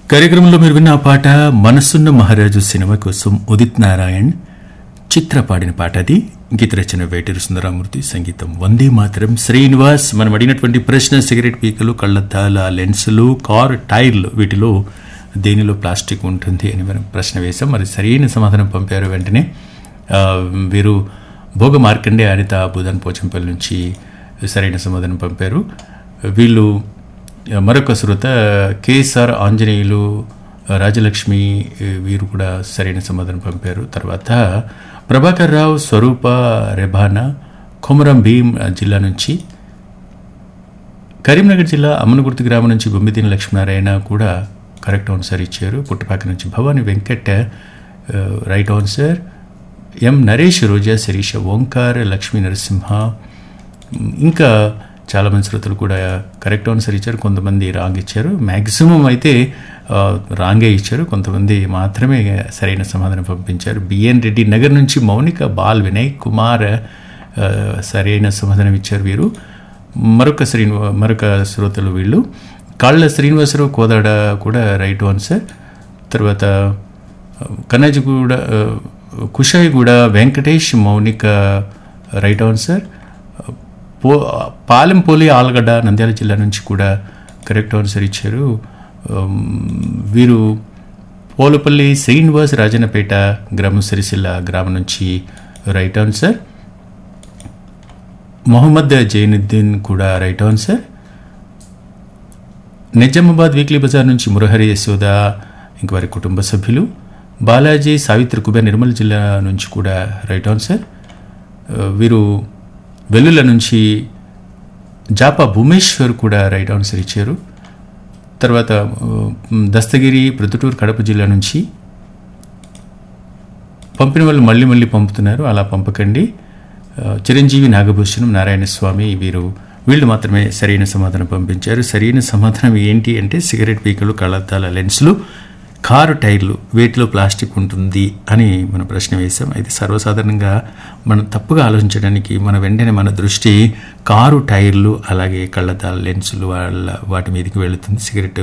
కార్యక్రమంలో మీరు విన్న ఆ పాట మనసున్న మహారాజు సినిమా కోసం ఉదిత్ నారాయణ్ చిత్ర పాడిన పాట అది గీత రచన వేటూరు సుందరామూర్తి సంగీతం వందే మాత్రం శ్రీనివాస్ మనం అడిగినటువంటి ప్రశ్న సిగరెట్ పీకలు కళ్ళద్దాల లెన్సులు కార్ టైర్లు వీటిలో దేనిలో ప్లాస్టిక్ ఉంటుంది అని మనం ప్రశ్న వేశాం మరి సరైన సమాధానం పంపారు వెంటనే ఆ, వీరు భోగ మార్కండే అనిత బుధన్ పోచంపల్లి నుంచి సరైన సమాధానం పంపారు వీళ్ళు మరొక శ్రోత కేఎస్ఆర్ ఆంజనేయులు రాజలక్ష్మి వీరు కూడా సరైన సమాధానం పంపారు తర్వాత ప్రభాకర్ రావు స్వరూప రెబానా కొమరం భీం జిల్లా నుంచి కరీంనగర్ జిల్లా అమ్మనగుర్తి గ్రామం నుంచి బొమ్మిదిన లక్ష్మీనారాయణ కూడా కరెక్ట్ ఆన్సర్ ఇచ్చారు పుట్టపాక నుంచి భవాని వెంకట్ ఆ, right answer M Naresh Roja Sirisha Omkar Lakshmi Narasimha ఇంకా చాలామంది శ్రోతలు కూడా కరెక్ట్ ఆన్సర్ ఇచ్చారు కొంతమంది రాంగ్ ఇచ్చారు మ్యాక్సిమం అయితే ఆ, రాంగే ఇచ్చారు కొంతమంది మాత్రమే సరైన సమాధానం పంపించారు బిఎన్ రెడ్డి నగర్ నుంచి మౌనిక బాల్ వినయ్ కుమార్ ఆ, సరైన సమాధానం ఇచ్చారు వీరు మరొక శ్రీనివా మరొక శ్రోతలు వీళ్ళు కాళ్ళ శ్రీనివాసరావు కోదాడ కూడా రైట్ ఆన్సర్ తర్వాత కన్నజిగూడ కుషాయిగూడ వెంకటేష్ మౌనిక రైట్ ఆన్సర్ పో పాలెంపోలి ఆలగడ్డ నంద్యాల జిల్లా నుంచి కూడా కరెక్ట్ ఆన్సర్ ఇచ్చారు ఉమ్, వీరు పోలపల్లి శ్రీనివాస్ రాజన్నపేట గ్రామం సిరిసిల్ల గ్రామం నుంచి రైట్ ఆన్సర్ మొహమ్మద్ జైనుద్దీన్ కూడా right answer Nizamabad weekly Bazar నుంచి మురహరి యశోద ఇంక వారి కుటుంబ సభ్యులు బాలాజీ సావిత్రి కుబేర్ నిర్మల్ జిల్లా నుంచి కూడా రైట్ ఆన్సర్ ఆ, వీరు వెల్లుల నుంచి జాపా భూమేశ్వర్ కూడా రైట్ ఆన్సర్ ఇచ్చారు తర్వాత ఆ, దస్తగిరి ప్రొద్దుటూరు కడప జిల్లా నుంచి పంపిన వాళ్ళు మళ్ళీ మళ్ళీ పంపుతున్నారు అలా పంపకండి ఆ, చిరంజీవి నాగభూషణం నారాయణ స్వామి వీరు వీళ్ళు మాత్రమే సరైన సమాధానం పంపించారు సరైన సమాధానం ఏంటి అంటే సిగరెట్ పీకలు కళ్ళద్దాల లెన్సులు కారు టైర్లు వీటిలో ప్లాస్టిక్ ఉంటుంది అని మన ప్రశ్న వేశాం అయితే సర్వసాధారణంగా మనం తప్పుగా ఆలోచించడానికి మన వెంటనే మన దృష్టి కారు టైర్లు అలాగే కళ్ళద్దాల లెన్సులు వాళ్ళ వాటి మీదకి వెళుతుంది సిగరెట్